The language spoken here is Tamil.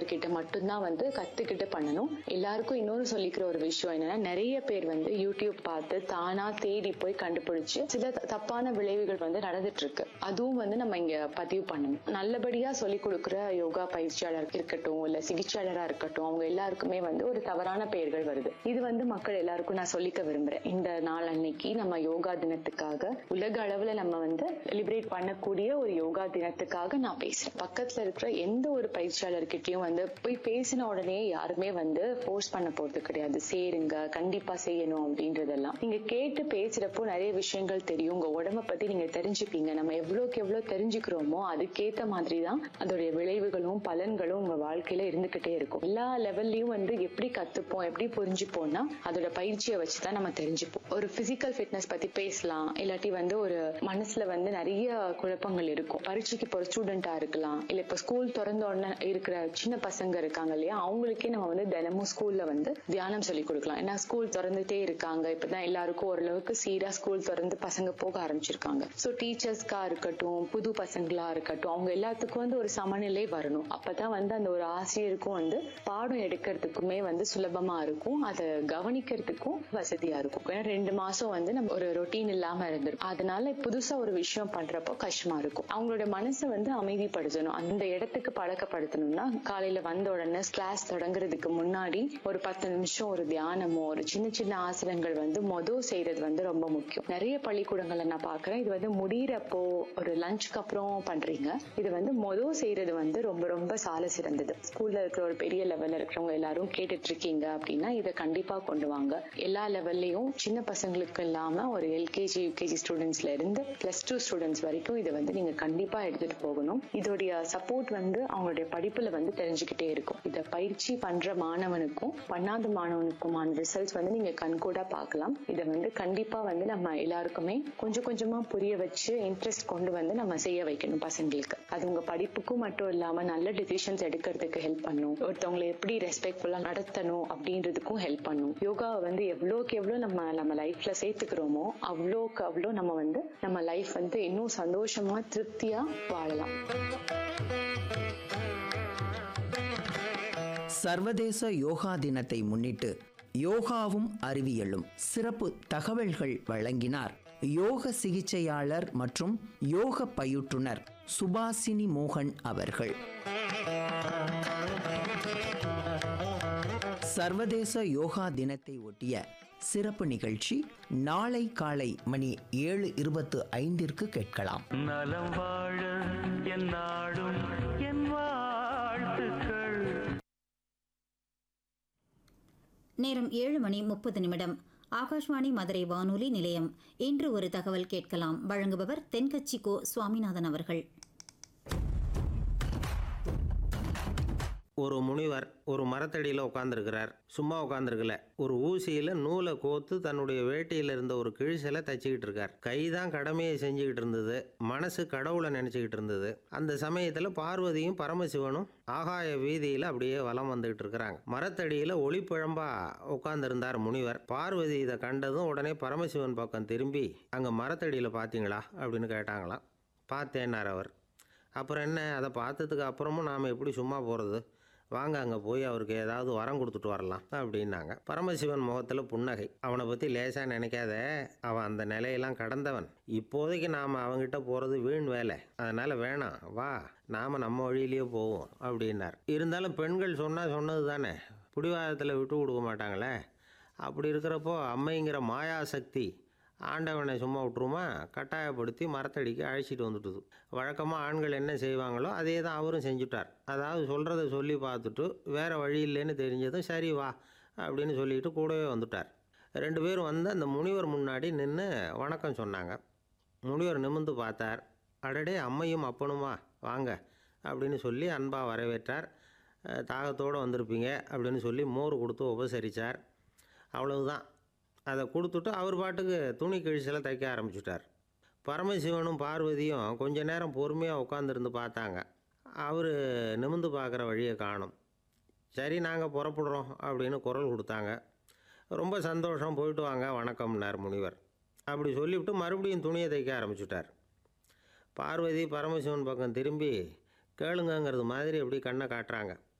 பயிற்சியாளர்கிட்ட மட்டும்தான் வந்து கத்துக்கிட்டு பண்ணணும் எல்லாருக்கும் இன்னொரு சொல்லிக்கிற ஒரு விஷயம் என்னன்னா நிறைய பேர் வந்து யூடியூப் பார்த்து தானா தேடி போய் கண்டுபிடிச்சு சில த- தப்பான விளைவுகள் வந்து நடந்துட்டு இருக்கு அதுவும் வந்து நம்ம இங்க பதிவு பண்ணணும் நல்லபடியா சொல்லி கொடுக்குற யோகா பயிற்சியாளர் இருக்கட்டும் இல்ல சிகிச்சையாளரா இருக்கட்டும் அவங்க எல்லாருக்குமே வந்து ஒரு தவறான பெயர்கள் வருது இது வந்து மக்கள் எல்லாருக்கும் நான் சொல்லிக்க விரும்புறேன் இந்த நாள் அன்னைக்கு நம்ம யோகா தினத்துக்காக உலக அளவுல நம்ம வந்து செலிப்ரேட் பண்ணக்கூடிய ஒரு யோகா தினத்துக்காக நான் பேசுறேன் பக்கத்துல இருக்கிற எந்த ஒரு பயிற்சியாளர்கிட்டயும் வந்து போய் பேசின உடனே யாருமே வந்து ஃபோர்ஸ் பண்ண போறது கிடையாது சேருங்க கண்டிப்பா செய்யணும் அப்படின்றதெல்லாம் நீங்க கேட்டு பேசுறப்போ நிறைய விஷயங்கள் தெரியும் உங்க உடம்ப பத்தி நீங்க தெரிஞ்சுப்பீங்க நம்ம எவ்வளவுக்கு எவ்வளவு தெரிஞ்சுக்கிறோமோ அதுக்கேத்த மாதிரி தான் அதோடைய விளைவுகளும் பலன்களும் உங்க வாழ்க்கையில இருந்துகிட்டே இருக்கும் எல்லா லெவல்லயும் வந்து எப்படி கத்துப்போம் எப்படி புரிஞ்சுப்போம்னா அதோட பயிற்சியை வச்சுதான் நம்ம தெரிஞ்சுப்போம் ஒரு பிசிக்கல் ஃபிட்னஸ் பத்தி பேசலாம் இல்லாட்டி வந்து ஒரு மனசுல வந்து நிறைய குழப்பங்கள் இருக்கும் பரீட்சைக்கு போற ஸ்டூடெண்டா இருக்கலாம் இல்ல இப்ப ஸ்கூல் திறந்த உடனே இருக்கிற சின்ன பசங்க இருக்காங்க இல்லையா அவங்களுக்கே நம்ம வந்து தினமும் ஸ்கூல்ல வந்து தியானம் சொல்லி கொடுக்கலாம் ஏன்னா ஸ்கூல் திறந்துட்டே இருக்காங்க இப்பதான் எல்லாருக்கும் ஓரளவுக்கு சீரா ஸ்கூல் திறந்து பசங்க போக ஆரம்பிச்சிருக்காங்க சோ டீச்சர்ஸ்க்கா இருக்கட்டும் புது பசங்களா இருக்கட்டும் அவங்க எல்லாத்துக்கும் வந்து ஒரு சமநிலை வரணும் அப்பதான் வந்து அந்த ஒரு ஆசிரியருக்கும் வந்து பாடம் எடுக்கிறதுக்குமே வந்து சுலபமா இருக்கும் அதை கவனிக்கிறதுக்கும் வசதியா இருக்கும் ஏன்னா ரெண்டு மாசம் வந்து நம்ம ஒரு ரொட்டீன் இல்லாம இருந்திருக்கும் அதனால புதுசா ஒரு விஷயம் பண்றப்போ கஷ்டமா இருக்கும் அவங்களோட மனசை வந்து அமைதிப்படுத்தணும் அந்த இடத்துக்கு பழக்கப்படுத்தணும்னா காலையில வந்த உடனே கிளாஸ் தொடங்குறதுக்கு முன்னாடி ஒரு பத்து நிமிஷம் ஒரு தியானமோ ஒரு சின்ன சின்ன ஆசனங்கள் வந்து மொதல் செய்யறது வந்து ரொம்ப முக்கியம் நிறைய பள்ளிக்கூடங்கள்ல நான் பாக்குறேன் இது வந்து முடியிறப்போ ஒரு லஞ்சுக்கு அப்புறம் பண்றீங்க இது வந்து மொதல் செய்யறது வந்து ரொம்ப ரொம்ப சால சிறந்தது ஸ்கூல்ல இருக்கிற ஒரு பெரிய லெவல்ல இருக்கிறவங்க எல்லாரும் கேட்டுட்டு இருக்கீங்க அப்படின்னா இதை கண்டிப்பா கொண்டு வாங்க எல்லா லெவல்லையும் சின்ன பசங்களுக்கு இல்லாம ஒரு எல்கேஜி யூகேஜி ஸ்டூடெண்ட்ஸ்ல இருந்து பிளஸ் டூ ஸ்டூடெண்ட்ஸ் வரைக்கும் இதை வந்து நீங்க கண்டிப்பா எடுத்துட்டு போகணும் இதோடைய சப்போர்ட் வந்து அவங்களுடைய படிப்புல வந்து தெரிஞ்சுக்கிட்டே இருக்கும் இதை பயிற்சி பண்ற மாணவனுக்கும் பண்ணாத மாணவனுக்குமான ரிசல்ட்ஸ் வந்து நீங்க கண்கூடா பார்க்கலாம் இதை வந்து கண்டிப்பா வந்து நம்ம எல்லாருக்குமே கொஞ்சம் கொஞ்சமா புரிய வச்சு இன்ட்ரெஸ்ட் கொண்டு வந்து நம்ம செய்ய வைக்கணும் பசங்களுக்கு அது உங்க படிப்புக்கும் மட்டும் இல்லாம நல்ல டிசிஷன்ஸ் எடுக்கிறதுக்கு ஹெல்ப் பண்ணும் ஒருத்தவங்களை எப்படி ரெஸ்பெக்ட்ஃபுல்லா நடத்தணும் அப்படின்றதுக்கும் ஹெல்ப் பண்ணும் யோகாவை வந்து எவ்வளோக்கு எவ்வளோ நம்ம நம்ம லைஃப்ல சேர்த்துக்கிறோமோ அவ்வளோக்கு அவ்வளோ நம்ம வந்து நம்ம லைஃப் வந்து இன்னும் சந்தோஷமா திருப்தியா வாழலாம் சர்வதேச யோகா தினத்தை முன்னிட்டு யோகாவும் அறிவியலும் சிறப்பு தகவல்கள் வழங்கினார் யோக சிகிச்சையாளர் மற்றும் யோக பயிற்றுனர் சுபாசினி மோகன் அவர்கள் சர்வதேச யோகா தினத்தை ஒட்டிய சிறப்பு நிகழ்ச்சி நாளை காலை மணி ஏழு இருபத்து ஐந்திற்கு கேட்கலாம் நலம் வாழ என் நாடும் என் வாழ்த்துக்கள் நேரம் ஏழு மணி முப்பது நிமிடம் ஆகாஷ்வாணி மதுரை வானொலி நிலையம் இன்று ஒரு தகவல் கேட்கலாம் வழங்குபவர் தென்கட்சி கோ சுவாமிநாதன் அவர்கள் ஒரு முனிவர் ஒரு மரத்தடியில் உட்காந்துருக்கிறார் சும்மா உட்காந்துருக்கல ஒரு ஊசியில் நூலை கோத்து தன்னுடைய வேட்டையில் இருந்த ஒரு கிழிசலை தச்சுக்கிட்டு இருக்கார் கை தான் கடமையை செஞ்சுக்கிட்டு இருந்தது மனசு கடவுளை நினச்சிக்கிட்டு இருந்தது அந்த சமயத்தில் பார்வதியும் பரமசிவனும் ஆகாய வீதியில் அப்படியே வலம் வந்துகிட்டு இருக்கிறாங்க மரத்தடியில் ஒளிப்பிழம்பா உட்காந்துருந்தார் முனிவர் பார்வதி இதை கண்டதும் உடனே பரமசிவன் பக்கம் திரும்பி அங்கே மரத்தடியில் பார்த்தீங்களா அப்படின்னு கேட்டாங்களாம் பார்த்தேன்னார் அவர் அப்புறம் என்ன அதை பார்த்ததுக்கு அப்புறமும் நாம் எப்படி சும்மா போகிறது வாங்க அங்கே போய் அவருக்கு ஏதாவது வரம் கொடுத்துட்டு வரலாம் அப்படின்னாங்க பரமசிவன் முகத்தில் புன்னகை அவனை பற்றி லேசாக நினைக்காத அவன் அந்த நிலையெல்லாம் கடந்தவன் இப்போதைக்கு நாம் அவன்கிட்ட போகிறது வீண் வேலை அதனால் வேணாம் வா நாம் நம்ம வழியிலேயே போவோம் அப்படின்னார் இருந்தாலும் பெண்கள் சொன்னால் சொன்னது தானே பிடிவாதத்தில் விட்டு கொடுக்க மாட்டாங்களே அப்படி இருக்கிறப்போ அம்மைங்கிற மாயாசக்தி ஆண்டவனை சும்மா விட்டுருமா கட்டாயப்படுத்தி மரத்தடிக்கு அழைச்சிட்டு வந்துட்டுது வழக்கமாக ஆண்கள் என்ன செய்வாங்களோ அதே தான் அவரும் செஞ்சுட்டார் அதாவது சொல்கிறத சொல்லி பார்த்துட்டு வேறு வழி இல்லைன்னு தெரிஞ்சதும் சரி வா அப்படின்னு சொல்லிட்டு கூடவே வந்துட்டார் ரெண்டு பேரும் வந்து அந்த முனிவர் முன்னாடி நின்று வணக்கம் சொன்னாங்க முனிவர் நிமிர்ந்து பார்த்தார் அடடே அம்மையும் அப்பனுமா வாங்க அப்படின்னு சொல்லி அன்பாக வரவேற்றார் அஹ், தாகத்தோடு வந்திருப்பீங்க அப்படின்னு சொல்லி மோர் கொடுத்து உபசரித்தார் அவ்வளவுதான் அதை கொடுத்துட்டு அவர் பாட்டுக்கு துணி கிழிச்சலை தைக்க ஆரம்பிச்சுட்டார் பரமசிவனும் பார்வதியும் கொஞ்ச நேரம் பொறுமையாக உட்காந்துருந்து பார்த்தாங்க அவர் நிமிந்து பார்க்குற வழியை காணும் சரி நாங்கள் புறப்படுறோம் அப்படின்னு குரல் கொடுத்தாங்க ரொம்ப சந்தோஷம் போயிட்டு வாங்க வணக்கம்னார் முனிவர் அப்படி சொல்லிவிட்டு மறுபடியும் துணியை தைக்க ஆரம்பிச்சுட்டார் பார்வதி பரமசிவன் பக்கம் திரும்பி கேளுங்கங்கிறது மாதிரி அப்படி கண்ணை காட்டுறாங்க